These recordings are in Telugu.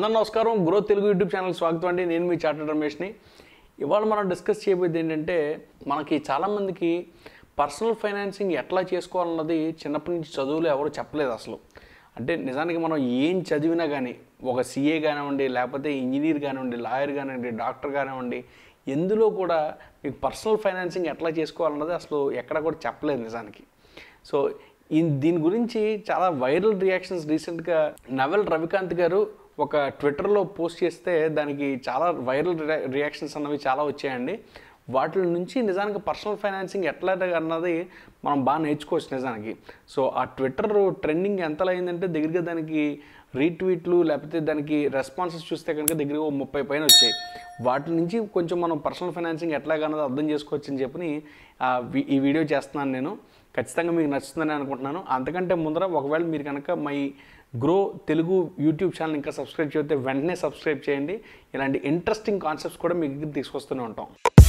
అందరూ నమస్కారం గ్రోత్ తెలుగు యూట్యూబ్ ఛానల్ స్వాగతం అండి నేను మీ చార్టెడ్ రమేష్ని ఇవాళ మనం డిస్కస్ చేయబోయేది ఏంటంటే మనకి చాలామందికి పర్సనల్ ఫైనాన్సింగ్ ఎట్లా చేసుకోవాలన్నది చిన్నప్పటి నుంచి చదువులు ఎవరు చెప్పలేదు అసలు అంటే నిజానికి మనం ఏం చదివినా కానీ ఒక సీఏ కానివ్వండి లేకపోతే ఇంజనీర్ కానివ్వండి లాయర్ కానివ్వండి డాక్టర్ కానివ్వండి ఎందులో కూడా మీకు పర్సనల్ ఫైనాన్సింగ్ ఎట్లా చేసుకోవాలన్నది అసలు ఎక్కడ కూడా చెప్పలేదు నిజానికి సో ఈ దీని గురించి చాలా వైరల్ రియాక్షన్స్ రీసెంట్గా నవల్ రవికాంత్ గారు ఒక ట్విట్టర్లో పోస్ట్ చేస్తే దానికి చాలా వైరల్ రియాక్షన్స్ అన్నవి చాలా వచ్చాయండి వాటి నుంచి నిజానికి పర్సనల్ ఫైనాన్సింగ్ ఎట్లా అన్నది మనం బాగా నేర్చుకోవచ్చు నిజానికి సో ఆ ట్విట్టర్ ట్రెండింగ్ ఎంతలో అయిందంటే దగ్గరగా దానికి రీట్వీట్లు లేకపోతే దానికి రెస్పాన్సెస్ చూస్తే కనుక దగ్గర ఓ ముప్పై పైన వచ్చాయి వాటి నుంచి కొంచెం మనం పర్సనల్ ఫైనాన్సింగ్ ఎట్లాగన్నది అర్థం చేసుకోవచ్చు అని చెప్పి ఆ వి- ఈ వీడియో చేస్తున్నాను నేను ఖచ్చితంగా మీకు నచ్చుతుందని అనుకుంటున్నాను అంతకంటే ముందర ఒకవేళ మీరు కనుక my grow Telugu YouTube channel ఇంకా సబ్స్క్రైబ్ చేస్తే వెంటనే సబ్స్క్రైబ్ చేయండి ఇలాంటి ఇంట్రెస్టింగ్ కాన్సెప్ట్స్ కూడా మీకు దగ్గర తీసుకొస్తూనే ఉంటాం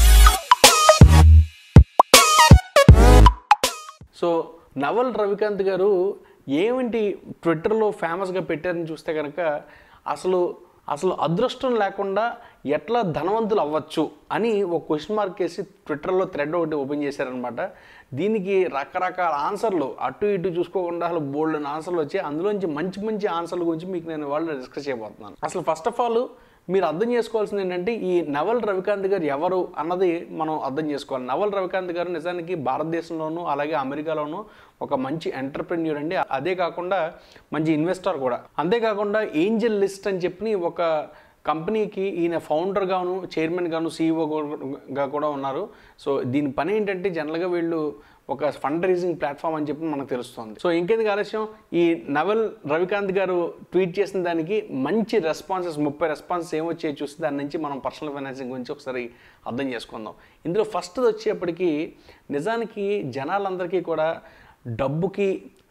సో నవల్ రవికాంత్ గారు ఏమిటి ట్విట్టర్లో ఫేమస్గా పెట్టారని చూస్తే కనుక అసలు అసలు అదృష్టం లేకుండా ఎట్లా ధనవంతులు అవ్వచ్చు అని ఒక క్వశ్చన్ మార్క్ వేసి ట్విట్టర్లో థ్రెడ్ ఒకటి ఓపెన్ చేశారనమాట దీనికి రకరకాల ఆన్సర్లు అటు ఇటు చూసుకోకుండా అసలు బోల్డ్ ఆన్సర్లు వచ్చి అందులోంచి మంచి మంచి ఆన్సర్ల గురించి మీకు నేను వాళ్ళు డిస్కస్ చేయబోతున్నాను అసలు ఫస్ట్ ఆఫ్ ఆల్ మీరు అర్థం చేసుకోవాల్సింది ఏంటంటే ఈ నవల్ రవికాంత్ గారు ఎవరు అన్నది మనం అర్థం చేసుకోవాలి నవల్ రవికాంత్ గారు నిజానికి భారతదేశంలోనూ అలాగే అమెరికాలోనూ ఒక మంచి ఎంటర్ప్రెన్యూర్ అండి అదే కాకుండా మంచి ఇన్వెస్టర్ కూడా అంతేకాకుండా ఏంజల్ లిస్ట్ అని చెప్పి ఒక కంపెనీకి ఈయన ఫౌండర్ గాను చైర్మన్ గాను సీఈఓ గా కూడా ఉన్నారు సో దీని పని ఏంటంటే జనరల్గా వీళ్ళు ఒక ఫండ్ రైజింగ్ ప్లాట్ఫామ్ అని చెప్పి మనకు తెలుస్తుంది సో ఇంకెందుకు ఆలస్యం ఈ నవల్ రవికాంత్ గారు ట్వీట్ చేసిన దానికి మంచి రెస్పాన్సెస్ ముప్పై రెస్పాన్సెస్ ఏమొచ్చాయో చూస్తే దాని నుంచి మనం పర్సనల్ ఫైనాన్సింగ్ గురించి ఒకసారి అర్థం చేసుకుందాం ఇందులో ఫస్ట్ వచ్చేప్పటికి నిజానికి జనాలందరికీ కూడా డబ్బుకి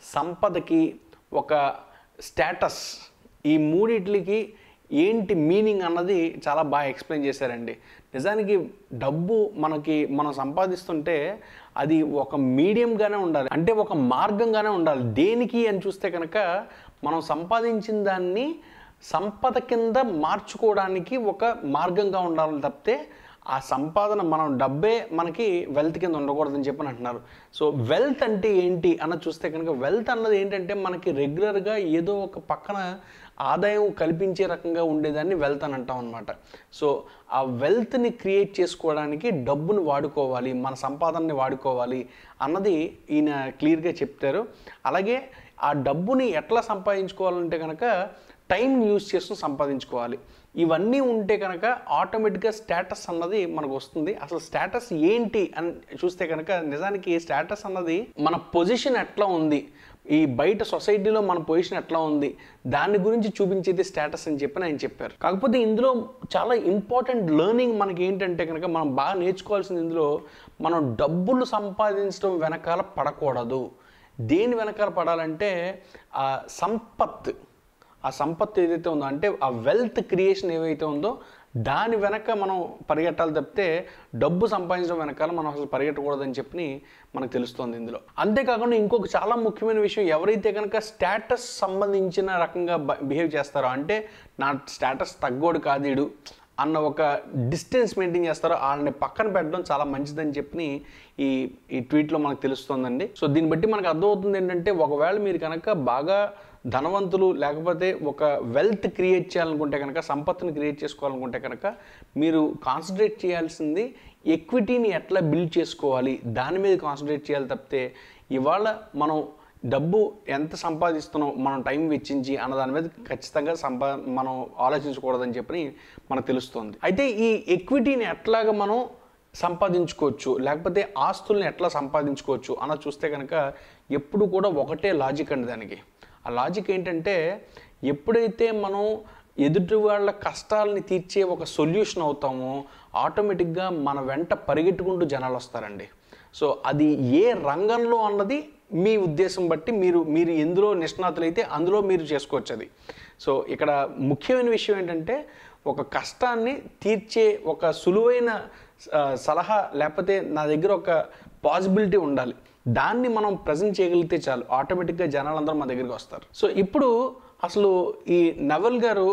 సంపదకి ఒక స్టేటస్ ఈ మూడిట్లకి ఏంటి మీనింగ్ అన్నది చాలా బాగా ఎక్స్ప్లెయిన్ చేశారండి నిజానికి డబ్బు మనకి మనం సంపాదిస్తుంటే అది ఒక మీడియంగానే ఉండాలి అంటే ఒక మార్గంగానే ఉండాలి దేనికి అని చూస్తే కనుక మనం సంపాదించిన దాన్ని సంపద కింద మార్చుకోవడానికి ఒక మార్గంగా ఉండాలి తప్పితే ఆ సంపాదన మనం డబ్బే మనకి వెల్త్ కింద ఉండకూడదని చెప్పని అంటున్నారు సో వెల్త్ అంటే ఏంటి అన్నది చూస్తే కనుక వెల్త్ అన్నది ఏంటంటే మనకి రెగ్యులర్గా ఏదో ఒక పక్కన ఆదాయం కల్పించే రకంగా ఉండేదాన్ని వెల్త్ అని అంటాం అనమాట సో ఆ వెల్త్ని క్రియేట్ చేసుకోవడానికి డబ్బును వాడుకోవాలి మన సంపాదనని వాడుకోవాలి అన్నది ఈయన క్లియర్గా చెప్తారు అలాగే ఆ డబ్బుని ఎట్లా సంపాదించుకోవాలంటే కనుక టైంని యూజ్ చేసుకుని సంపాదించుకోవాలి ఇవన్నీ ఉంటే కనుక ఆటోమేటిక్గా స్టేటస్ అన్నది మనకు వస్తుంది అసలు స్టేటస్ ఏంటి అని చూస్తే కనుక నిజానికి స్టేటస్ అన్నది మన పొజిషన్ ఎట్లా ఉంది ఈ బయట సొసైటీలో మన పొజిషన్ ఎట్లా ఉంది దాని గురించి చూపించేది స్టేటస్ అని చెప్పి ఆయన చెప్పారు కాకపోతే ఇందులో చాలా ఇంపార్టెంట్ లెర్నింగ్ మనకి ఏంటంటే కనుక మనం బాగా నేర్చుకోవాల్సింది ఇందులో మనం డబ్బులు సంపాదించడం వెనకాల పడకూడదు దేని వెనకాల పడాలంటే ఆ సంపత్ ఆ సంపత్తు ఏదైతే ఉందో అంటే ఆ వెల్త్ క్రియేషన్ ఏవైతే ఉందో దాని వెనక మనం పరిగెట్టాలి తప్పితే డబ్బు సంపాదించడం వెనకాల మనం అసలు పరిగెట్టకూడదని చెప్పి మనకు తెలుస్తుంది ఇందులో అంతేకాకుండా ఇంకొక చాలా ముఖ్యమైన విషయం ఎవరైతే కనుక స్టేటస్ సంబంధించిన రకంగా బిహేవ్ చేస్తారో అంటే నా స్టేటస్ తగ్గోడు కాదీడు అన్న ఒక డిస్టెన్స్ మెయింటైన్ చేస్తారో వాళ్ళని పక్కన పెట్టడం చాలా మంచిదని చెప్పి ఈ ఈ ట్వీట్లో మనకు తెలుస్తుందండి సో దీన్ని బట్టి మనకు అర్థమవుతుంది ఏంటంటే ఒకవేళ మీరు కనుక బాగా ధనవంతులు లేకపోతే ఒక వెల్త్ క్రియేట్ చేయాలనుకుంటే కనుక సంపత్తుని క్రియేట్ చేసుకోవాలనుకుంటే కనుక మీరు కాన్సన్ట్రేట్ చేయాల్సింది ఎక్విటీని ఎట్లా బిల్డ్ చేసుకోవాలి దాని మీద కాన్సన్ట్రేట్ చేయాలి తప్పితే ఇవాళ మనం డబ్బు ఎంత సంపాదిస్తున్నాం మనం టైం వెచ్చించి అన్న దాని మీద ఖచ్చితంగా సంపా మనం ఆలోచించకూడదని చెప్పి మనకు తెలుస్తుంది అయితే ఈ ఎక్విటీని ఎట్లాగా మనం సంపాదించుకోవచ్చు లేకపోతే ఆస్తుల్ని ఎట్లా సంపాదించుకోవచ్చు అన్న చూస్తే కనుక ఎప్పుడు కూడా ఒకటే లాజిక్ అండి దానికి ఆ లాజిక్ ఏంటంటే ఎప్పుడైతే మనం ఎదుటి వాళ్ళ కష్టాలని తీర్చే ఒక సొల్యూషన్ అవుతామో ఆటోమేటిక్గా మన వెంట పరిగెట్టుకుంటూ జనాలు వస్తారండి సో అది ఏ రంగంలో అన్నది మీ ఉద్దేశం బట్టి మీరు మీరు ఎందులో నిష్ణాతులైతే అందులో మీరు చేసుకోవచ్చు అది సో ఇక్కడ ముఖ్యమైన విషయం ఏంటంటే ఒక కష్టాన్ని తీర్చే ఒక సులువైన ఆ, సలహా లేకపోతే నా దగ్గర ఒక పాసిబిలిటీ ఉండాలి దాన్ని మనం ప్రజెంట్ చేయగలిగితే చాలు ఆటోమేటిక్గా జనాలందరూ మా దగ్గరికి వస్తారు సో ఇప్పుడు అసలు ఈ నవల్ గారు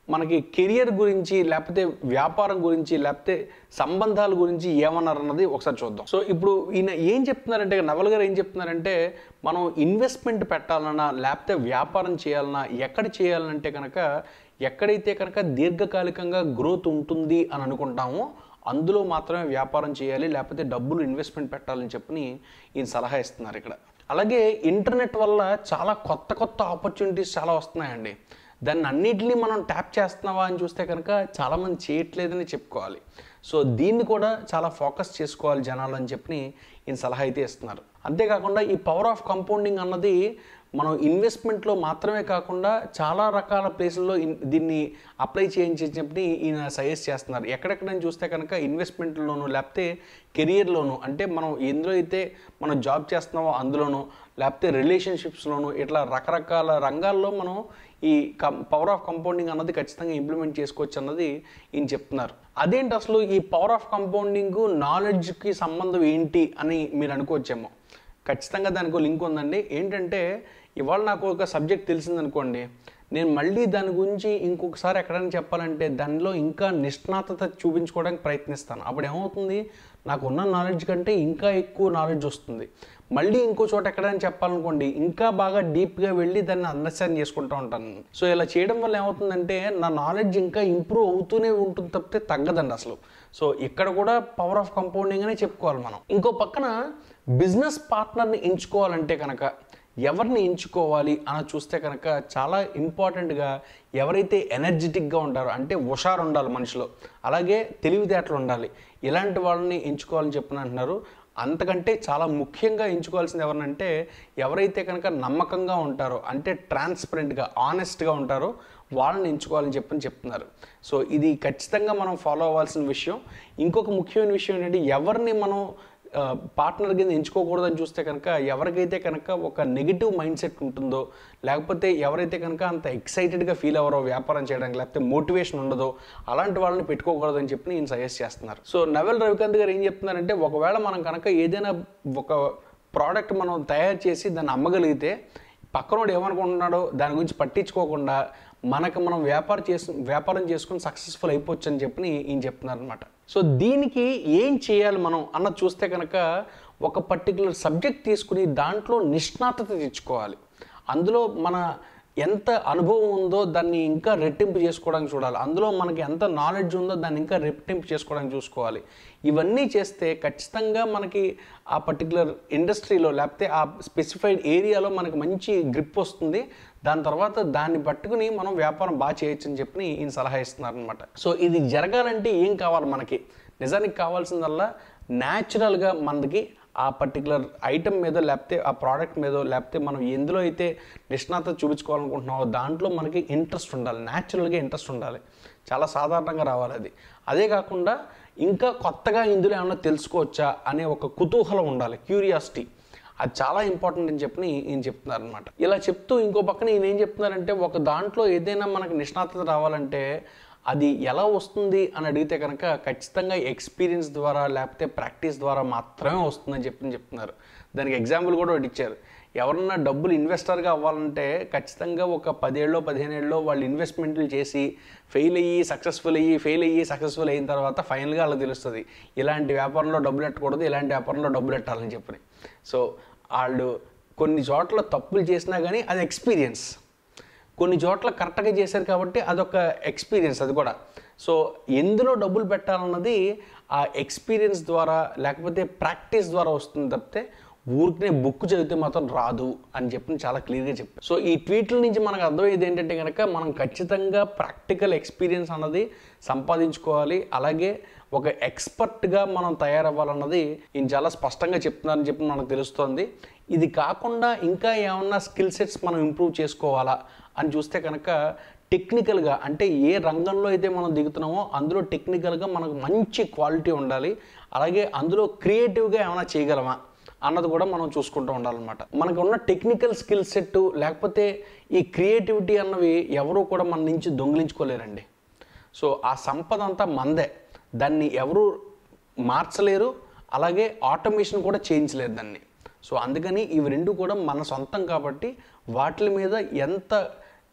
మనకి కెరియర్ గురించి లేకపోతే వ్యాపారం గురించి లేకపోతే సంబంధాల గురించి ఏమన్నారు అన్నది ఒకసారి చూద్దాం సో ఇప్పుడు ఈయన ఏం చెప్తున్నారంటే నవల్ గారు ఏం చెప్తున్నారంటే మనం ఇన్వెస్ట్మెంట్ పెట్టాలన్నా లేకపోతే వ్యాపారం చేయాలన్నా ఎక్కడ చేయాలంటే కనుక ఎక్కడైతే కనుక దీర్ఘకాలికంగా గ్రోత్ ఉంటుంది అని అనుకుంటామో అందులో మాత్రమే వ్యాపారం చేయాలి లేకపోతే డబ్బులు ఇన్వెస్ట్మెంట్ పెట్టాలని చెప్పని ఈయన సలహా ఇస్తున్నారు ఇక్కడ అలాగే ఇంటర్నెట్ వల్ల చాలా కొత్త కొత్త ఆపర్చునిటీస్ చాలా వస్తున్నాయండి దాన్ని అన్నిటినీ మనం ట్యాప్ చేస్తున్నావా అని చూస్తే కనుక చాలామంది చేయట్లేదని చెప్పుకోవాలి సో దీన్ని కూడా చాలా ఫోకస్ చేసుకోవాలి జనాలు అని చెప్పి ఈయన సలహా అయితే ఇస్తున్నారు అంతేకాకుండా ఈ పవర్ ఆఫ్ కంపౌండింగ్ అన్నది మనం ఇన్వెస్ట్మెంట్లో మాత్రమే కాకుండా చాలా రకాల ప్లేసుల్లో ఇన్- దీన్ని అప్లై చేయించి చెప్పి ఈయన సజెస్ట్ చేస్తున్నారు ఎక్కడెక్కడని చూస్తే కనుక ఇన్వెస్ట్మెంట్లోను లేకపోతే కెరియర్లోను అంటే మనం ఎందులో అయితే మనం జాబ్ చేస్తున్నామో అందులోను లేకపోతే రిలేషన్షిప్స్లోను ఇట్లా రకరకాల రంగాల్లో మనం ఈ కం పవర్ ఆఫ్ కంపౌండింగ్ అన్నది ఖచ్చితంగా ఇంప్లిమెంట్ చేసుకోవచ్చు అన్నది ఈయన చెప్తున్నారు అదేంటి అసలు ఈ పవర్ ఆఫ్ కంపౌండింగ్ నాలెడ్జ్కి సంబంధం ఏంటి అని మీరు అనుకోవచ్చేమో ఖచ్చితంగా దానికి ఒక లింక్ ఉందండి ఏంటంటే ఇవాళ నాకు ఒక సబ్జెక్ట్ తెలిసిందనుకోండి నేను మళ్ళీ దాని గురించి ఇంకొకసారి ఎక్కడైనా చెప్పాలంటే దానిలో ఇంకా నిష్ణాతత చూపించుకోవడానికి ప్రయత్నిస్తాను అప్పుడు ఏమవుతుంది నాకు ఉన్న నాలెడ్జ్ కంటే ఇంకా ఎక్కువ నాలెడ్జ్ వస్తుంది మళ్ళీ ఇంకో చోట ఎక్కడైనా చెప్పాలనుకోండి ఇంకా బాగా డీప్గా వెళ్ళి దాన్ని అండర్స్టాండ్ చేసుకుంటూ ఉంటాను సో ఇలా చేయడం వల్ల ఏమవుతుందంటే నా నాలెడ్జ్ ఇంకా ఇంప్రూవ్ అవుతూనే ఉంటుంది తప్పితే తగ్గదండి అసలు సో ఇక్కడ కూడా పవర్ ఆఫ్ కంపౌండింగ్ అనే చెప్పుకోవాలి మనం ఇంకో పక్కన బిజినెస్ పార్ట్నర్ని ఎంచుకోవాలంటే కనుక ఎవరిని ఎంచుకోవాలి అని చూస్తే కనుక చాలా ఇంపార్టెంట్గా ఎవరైతే ఎనర్జెటిక్గా ఉంటారో అంటే హుషారు ఉండాలి మనిషిలో అలాగే తెలివితేటలు ఉండాలి ఇలాంటి వాళ్ళని ఎంచుకోవాలని చెప్పిన అంటున్నారు అంతకంటే చాలా ముఖ్యంగా ఎంచుకోవాల్సింది ఎవరినంటే ఎవరైతే కనుక నమ్మకంగా ఉంటారో అంటే ట్రాన్స్పరెంట్గా ఆనెస్ట్గా ఉంటారో వాళ్ళని ఎంచుకోవాలని చెప్పని చెప్తున్నారు సో ఇది ఖచ్చితంగా మనం ఫాలో అవ్వాల్సిన విషయం ఇంకొక ముఖ్యమైన విషయం ఏంటంటే ఎవరిని మనం పార్ట్నర్ కింద ఎంచుకోకూడదని చూస్తే కనుక ఎవరికైతే కనుక ఒక నెగిటివ్ మైండ్ సెట్ ఉంటుందో లేకపోతే ఎవరైతే కనుక అంత ఎక్సైటెడ్గా ఫీల్ అవ్వరో వ్యాపారం చేయడానికి లేకపోతే మోటివేషన్ ఉండదో అలాంటి వాళ్ళని పెట్టుకోకూడదని చెప్పి నేను సజెస్ట్ చేస్తున్నారు సో నవెల్ రవికాంత్ గారు ఏం చెప్తున్నారంటే ఒకవేళ మనం కనుక ఏదైనా ఒక ప్రోడక్ట్ మనం తయారు చేసి దాన్ని అమ్మగలిగితే పక్కనోడు ఏమనుకుంటున్నాడో దాని గురించి పట్టించుకోకుండా మనకు మనం వ్యాపారం చేసు వ్యాపారం చేసుకుని సక్సెస్ఫుల్ అయిపోవచ్చు అని చెప్పి ఈయన చెప్తున్నారు అనమాట సో దీనికి ఏం చేయాలి మనం అన్నది చూస్తే కనుక ఒక పర్టికులర్ సబ్జెక్ట్ తీసుకుని దాంట్లో నిష్ణాతత తెచ్చుకోవాలి అందులో మన ఎంత అనుభవం ఉందో దాన్ని ఇంకా రెట్టింపు చేసుకోవడానికి చూడాలి అందులో మనకి ఎంత నాలెడ్జ్ ఉందో దాన్ని ఇంకా రెట్టింపు చేసుకోవడానికి చూసుకోవాలి ఇవన్నీ చేస్తే ఖచ్చితంగా మనకి ఆ పర్టికులర్ ఇండస్ట్రీలో లేకపోతే ఆ స్పెసిఫైడ్ ఏరియాలో మనకి మంచి గ్రిప్ వస్తుంది దాని తర్వాత దాన్ని పట్టుకుని మనం వ్యాపారం బాగా చేయొచ్చు అని చెప్పి ఈయన సలహా ఇస్తున్నారు అనమాట సో ఇది జరగాలంటే ఏం కావాలి మనకి నిజానికి కావాల్సిందల్లా న్యాచురల్గా మనకి ఆ పర్టికులర్ ఐటమ్ మీద లేకపోతే ఆ ప్రోడక్ట్ మీద లేకపోతే మనం ఎందులో అయితే నిష్ణాత చూపించుకోవాలనుకుంటున్నామో దాంట్లో మనకి ఇంట్రెస్ట్ ఉండాలి న్యాచురల్గా ఇంట్రెస్ట్ ఉండాలి చాలా సాధారణంగా రావాలి అది అదే కాకుండా ఇంకా కొత్తగా ఇందులో ఏమన్నా తెలుసుకోవచ్చా అనే ఒక కుతూహలం ఉండాలి క్యూరియాసిటీ అది చాలా ఇంపార్టెంట్ అని చెప్పి ఈయన చెప్తున్నారు అనమాట ఇలా చెప్తూ ఇంకో పక్కన ఈయన ఏం చెప్తున్నారంటే ఒక దాంట్లో ఏదైనా మనకి నిష్ణాతత రావాలంటే అది ఎలా వస్తుంది అని అడిగితే కనుక ఖచ్చితంగా ఎక్స్పీరియన్స్ ద్వారా లేకపోతే ప్రాక్టీస్ ద్వారా మాత్రమే వస్తుందని చెప్పి చెప్తున్నారు దానికి ఎగ్జాంపుల్ కూడా ఒకటి ఇచ్చారు ఎవరన్నా డబ్బులు ఇన్వెస్టర్గా అవ్వాలంటే ఖచ్చితంగా ఒక పదేళ్ళలో పదిహేనేళ్ళలో వాళ్ళు ఇన్వెస్ట్మెంట్లు చేసి ఫెయిల్ అయ్యి సక్సెస్ఫుల్ అయ్యి ఫెయిల్ అయ్యి సక్సెస్ఫుల్ అయిన తర్వాత ఫైనల్గా వాళ్ళకి తెలుస్తుంది ఇలాంటి వ్యాపారంలో డబ్బులు పెట్టకూడదు ఇలాంటి వ్యాపారంలో డబ్బులు పెట్టాలని చెప్పి సో వాళ్ళు కొన్ని చోట్ల తప్పులు చేసినా కానీ అది ఎక్స్పీరియన్స్ కొన్ని చోట్ల కరెక్ట్గా చేశారు కాబట్టి అదొక ఎక్స్పీరియన్స్ అది కూడా సో ఎందులో డబ్బులు పెట్టాలన్నది ఆ ఎక్స్పీరియన్స్ ద్వారా లేకపోతే ప్రాక్టీస్ ద్వారా వస్తుంది తప్పితే ఊరికనే బుక్ చదివితే మాత్రం రాదు అని చెప్పి చాలా క్లియర్గా చెప్పారు సో ఈ ట్వీట్ల నుంచి మనకు అర్థమయ్యేది ఏంటంటే కనుక మనం ఖచ్చితంగా ప్రాక్టికల్ ఎక్స్పీరియన్స్ అన్నది సంపాదించుకోవాలి అలాగే ఒక ఎక్స్పర్ట్గా మనం తయారవ్వాలన్నది ఈయన చాలా స్పష్టంగా చెప్తున్నారని చెప్పి మనకు తెలుస్తోంది ఇది కాకుండా ఇంకా ఏమన్నా స్కిల్ సెట్స్ మనం ఇంప్రూవ్ చేసుకోవాలా అని చూస్తే కనుక టెక్నికల్గా అంటే ఏ రంగంలో అయితే మనం దిగుతున్నామో అందులో టెక్నికల్గా మనకు మంచి క్వాలిటీ ఉండాలి అలాగే అందులో క్రియేటివ్గా ఏమైనా చేయగలమా అన్నది కూడా మనం చూసుకుంటూ ఉండాలన్నమాట మనకు ఉన్న టెక్నికల్ స్కిల్ సెట్ లేకపోతే ఈ క్రియేటివిటీ అన్నవి ఎవరు కూడా మన నుంచి దొంగిలించుకోలేరండి సో ఆ సంపద అంతా మందే దాన్ని ఎవరు మార్చలేరు అలాగే ఆటోమేషన్ కూడా చేయించలేరు దాన్ని సో అందుకని ఇవి రెండు కూడా మన సొంతం కాబట్టి వాటి మీద ఎంత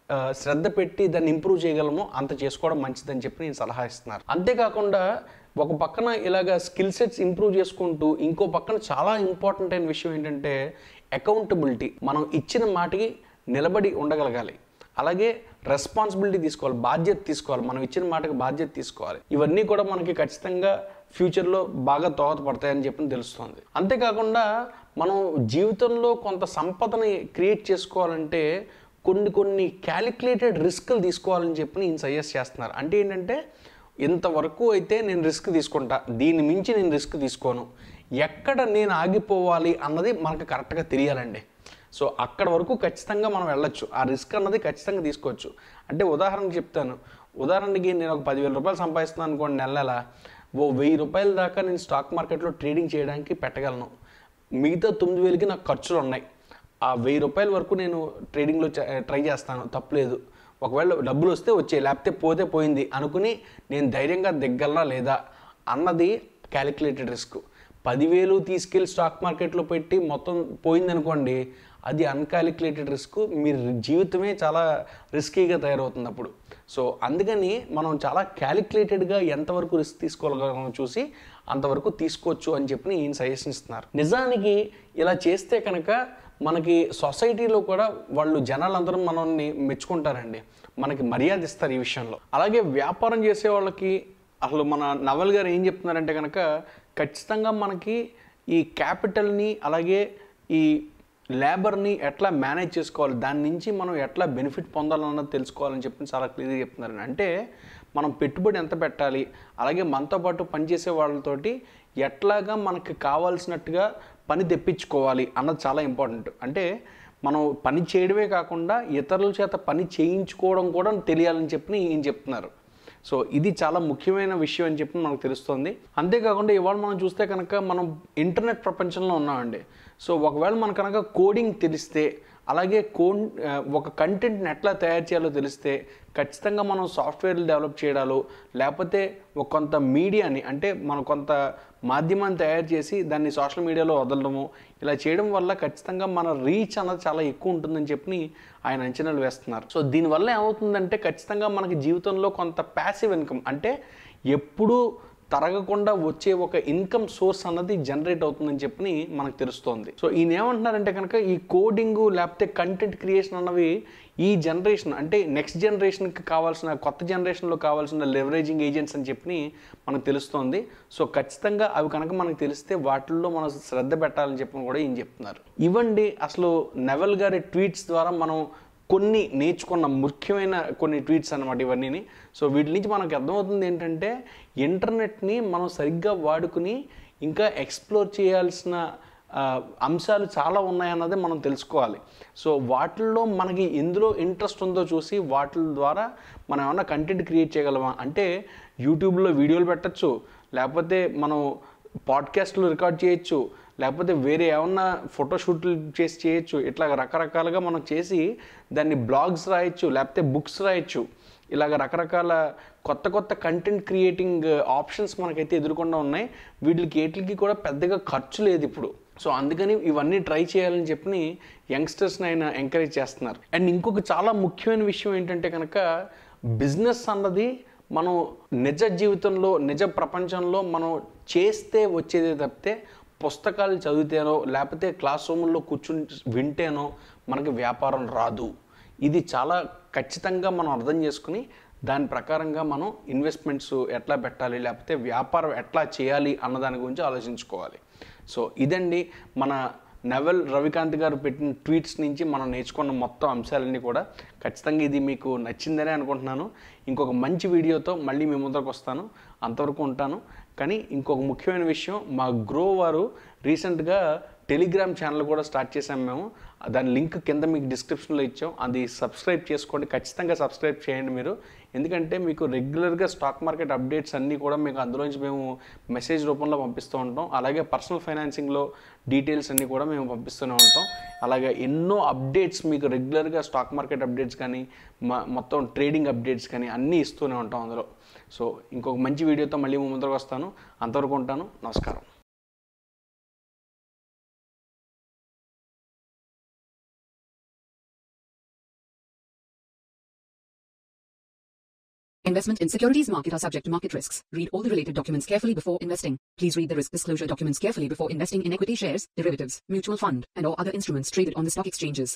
ఆ, శ్రద్ధ పెట్టి దాన్ని ఇంప్రూవ్ చేయగలమో అంత చేసుకోవడం మంచిదని చెప్పి నేను సలహా ఇస్తున్నారు అంతేకాకుండా ఒక పక్కన ఇలాగ స్కిల్ సెట్స్ ఇంప్రూవ్ చేసుకుంటూ ఇంకో పక్కన చాలా ఇంపార్టెంట్ అయిన విషయం ఏంటంటే అకౌంటబిలిటీ మనం ఇచ్చిన మాటకి నిలబడి ఉండగలగాలి అలాగే రెస్పాన్సిబిలిటీ తీసుకోవాలి బాధ్యత తీసుకోవాలి మనం ఇచ్చిన మాటకి బాధ్యత తీసుకోవాలి ఇవన్నీ కూడా మనకి ఖచ్చితంగా ఫ్యూచర్లో బాగా దోహదపడతాయని చెప్పి తెలుస్తుంది అంతేకాకుండా మనం జీవితంలో కొంత సంపదని క్రియేట్ చేసుకోవాలంటే కొన్ని కొన్ని క్యాలిక్యులేటెడ్ రిస్క్లు తీసుకోవాలని చెప్పి నేను సజెస్ట్ చేస్తున్నారు అంటే ఏంటంటే ఇంతవరకు అయితే నేను రిస్క్ తీసుకుంటా దీని మించి నేను రిస్క్ తీసుకోను ఎక్కడ నేను ఆగిపోవాలి అన్నది మనకు కరెక్ట్గా తెలియాలండి సో అక్కడ వరకు ఖచ్చితంగా మనం వెళ్ళొచ్చు ఆ రిస్క్ అన్నది ఖచ్చితంగా తీసుకోవచ్చు అంటే ఉదాహరణకు చెప్తాను ఉదాహరణకి నేను ఒక పదివేల రూపాయలు సంపాదిస్తున్నాను అనుకోండి నెల నెల ఓ వెయ్యి రూపాయల దాకా నేను స్టాక్ మార్కెట్లో ట్రేడింగ్ చేయడానికి పెట్టగలను మిగతా తొమ్మిది వేలకి నాకు ఖర్చులు ఉన్నాయి ఆ వెయ్యి రూపాయల వరకు నేను ట్రేడింగ్లో చ- ట్రై చేస్తాను తప్పలేదు ఒకవేళ డబ్బులు వస్తే వచ్చే లేకపోతే పోతే పోయింది అనుకుని నేను ధైర్యంగా దిగ్గలనా లేదా అన్నది క్యాలిక్యులేటెడ్ రిస్క్ పదివేలు తీసుకెళ్ళి స్టాక్ మార్కెట్లో పెట్టి మొత్తం పోయిందనుకోండి అది అన్కాలిక్యులేటెడ్ రిస్క్ మీరు జీవితమే చాలా రిస్కీగా తయారవుతుంది అప్పుడు సో అందుకని మనం చాలా క్యాలిక్యులేటెడ్గా ఎంతవరకు రిస్క్ తీసుకోగలమో చూసి అంతవరకు తీసుకోవచ్చు అని చెప్పి ఈయన సజెషన్ ఇస్తున్నారు నిజానికి ఇలా చేస్తే కనుక మనకి సొసైటీలో కూడా వాళ్ళు జనాలందరూ మనల్ని మెచ్చుకుంటారండి మనకి మర్యాద ఇస్తారు ఈ విషయంలో అలాగే వ్యాపారం చేసే వాళ్ళకి అసలు మన నవల్ గారు ఏం చెప్తున్నారంటే కనుక ఖచ్చితంగా మనకి ఈ క్యాపిటల్ని అలాగే ఈ లేబర్ని ఎట్లా మేనేజ్ చేసుకోవాలి దాని నుంచి మనం ఎట్లా బెనిఫిట్ పొందాలన్నది తెలుసుకోవాలని చెప్పి చాలా క్లియర్గా చెప్తున్నారు అంటే మనం పెట్టుబడి ఎంత పెట్టాలి అలాగే మనతో పాటు పనిచేసే వాళ్ళతోటి ఎట్లాగా మనకి కావాల్సినట్టుగా పని తెప్పించుకోవాలి అన్నది చాలా ఇంపార్టెంట్ అంటే మనం పని చేయడమే కాకుండా ఇతరుల చేత పని చేయించుకోవడం కూడా తెలియాలని చెప్పి ఈయన చెప్తున్నారు సో ఇది చాలా ముఖ్యమైన విషయం అని చెప్పి మనకు తెలుస్తుంది అంతేకాకుండా ఇవాళ మనం చూస్తే కనుక మనం ఇంటర్నెట్ ప్రపంచంలో ఉన్నామండి సో ఒకవేళ మనకు కనుక కోడింగ్ తెలిస్తే అలాగే కోడ్ ఆ, ఒక కంటెంట్ని ఎట్లా తయారు చేయాలో తెలిస్తే ఖచ్చితంగా మనం సాఫ్ట్వేర్లు డెవలప్ చేయడాలు లేకపోతే ఒక కొంత మీడియాని అంటే మనం కొంత మాధ్యమాన్ని తయారు చేసి దాన్ని సోషల్ మీడియాలో వదలడము ఇలా చేయడం వల్ల ఖచ్చితంగా మన రీచ్ అన్నది చాలా ఎక్కువ ఉంటుందని చెప్పి ఆయన అంచనాలు వేస్తున్నారు సో దీనివల్ల ఏమవుతుందంటే ఖచ్చితంగా మనకి జీవితంలో కొంత ప్యాసివ్ ఇన్కమ్ అంటే ఎప్పుడూ తరగకుండా వచ్చే ఒక ఇన్కమ్ సోర్స్ అన్నది జనరేట్ అవుతుందని చెప్పి మనకు తెలుస్తోంది సో ఈయన ఏమంటున్నారంటే కనుక ఈ కోడింగ్ లేకపోతే కంటెంట్ క్రియేషన్ అన్నవి ఈ జనరేషన్ అంటే నెక్స్ట్ జనరేషన్కి కావాల్సిన కొత్త జనరేషన్లో కావాల్సిన లెవరేజింగ్ ఏజెంట్స్ అని చెప్పి మనకు తెలుస్తోంది సో ఖచ్చితంగా అవి కనుక మనకు తెలిస్తే వాటిల్లో మనం శ్రద్ధ పెట్టాలని చెప్పి కూడా ఈయన చెప్తున్నారు ఇవ్వండి అసలు నెవల్ గారి ట్వీట్స్ ద్వారా మనం కొన్ని నేర్చుకున్న ముఖ్యమైన కొన్ని ట్వీట్స్ అనమాట ఇవన్నీ సో వీటి నుంచి మనకు అర్థమవుతుంది ఏంటంటే ఇంటర్నెట్ని మనం సరిగ్గా వాడుకుని ఇంకా ఎక్స్ప్లోర్ చేయాల్సిన ఆ, అంశాలు చాలా ఉన్నాయన్నది మనం తెలుసుకోవాలి సో వాటిల్లో మనకి ఎందులో ఇంట్రెస్ట్ ఉందో చూసి వాటి ద్వారా మనం ఏమన్నా కంటెంట్ క్రియేట్ చేయగలమా అంటే యూట్యూబ్లో వీడియోలు పెట్టచ్చు లేకపోతే మనం పాడ్కాస్ట్లు రికార్డ్ చేయొచ్చు లేకపోతే వేరే ఏమన్నా ఫోటోషూట్లు చేసి చేయొచ్చు ఇట్లా రకరకాలుగా మనం చేసి దాన్ని బ్లాగ్స్ రాయొచ్చు లేకపోతే బుక్స్ రాయొచ్చు ఇలాగ రకరకాల కొత్త కొత్త కంటెంట్ క్రియేటింగ్ ఆప్షన్స్ మనకైతే ఎదుర్కొండా ఉన్నాయి వీటికి ఏటికి కూడా పెద్దగా ఖర్చు లేదు ఇప్పుడు సో అందుకని ఇవన్నీ ట్రై చేయాలని చెప్పి యంగ్స్టర్స్ని ఆయన ఎంకరేజ్ చేస్తున్నారు అండ్ ఇంకొక చాలా ముఖ్యమైన విషయం ఏంటంటే కనుక బిజినెస్ అన్నది మనం నిజ జీవితంలో నిజ ప్రపంచంలో మనం చేస్తే వచ్చేదే తప్పితే పుస్తకాలు చదివితేనో లేకపోతే క్లాస్ రూముల్లో కూర్చుని వింటేనో మనకి వ్యాపారం రాదు ఇది చాలా ఖచ్చితంగా మనం అర్థం చేసుకుని దాని ప్రకారంగా మనం ఇన్వెస్ట్మెంట్స్ ఎట్లా పెట్టాలి లేకపోతే వ్యాపారం ఎట్లా చేయాలి అన్న దాని గురించి ఆలోచించుకోవాలి సో ఇదండి మన నవెల్ రవికాంత్ గారు పెట్టిన ట్వీట్స్ నుంచి మనం నేర్చుకున్న మొత్తం అంశాలన్నీ కూడా ఖచ్చితంగా ఇది మీకు నచ్చిందనే అనుకుంటున్నాను ఇంకొక మంచి వీడియోతో మళ్ళీ మీ ముందరకు వస్తాను అంతవరకు ఉంటాను కానీ ఇంకొక ముఖ్యమైన విషయం మా గ్రో వారు రీసెంట్గా టెలిగ్రామ్ ఛానల్ కూడా స్టార్ట్ చేసాం మేము దాని లింక్ కింద మీకు డిస్క్రిప్షన్లో ఇచ్చాం అది సబ్స్క్రైబ్ చేసుకోండి ఖచ్చితంగా సబ్స్క్రైబ్ చేయండి మీరు ఎందుకంటే మీకు రెగ్యులర్గా స్టాక్ మార్కెట్ అప్డేట్స్ అన్నీ కూడా మీకు అందులోంచి మేము మెసేజ్ రూపంలో పంపిస్తూ ఉంటాం అలాగే పర్సనల్ ఫైనాన్సింగ్లో డీటెయిల్స్ అన్నీ కూడా మేము పంపిస్తూనే ఉంటాం అలాగే ఎన్నో అప్డేట్స్ మీకు రెగ్యులర్గా స్టాక్ మార్కెట్ అప్డేట్స్ కానీ మ- మొత్తం ట్రేడింగ్ అప్డేట్స్ కానీ అన్నీ ఇస్తూనే ఉంటాం అందులో సో ఇంకొక మంచి వీడియోతో మళ్ళీ మీ ముందరకు వస్తాను అంతవరకు ఉంటాను నమస్కారం Investment in securities market are subject to market risks. Read all the related documents carefully before investing. Please read the risk disclosure documents carefully before investing in equity shares, derivatives, mutual fund, and or other instruments traded on the stock exchanges.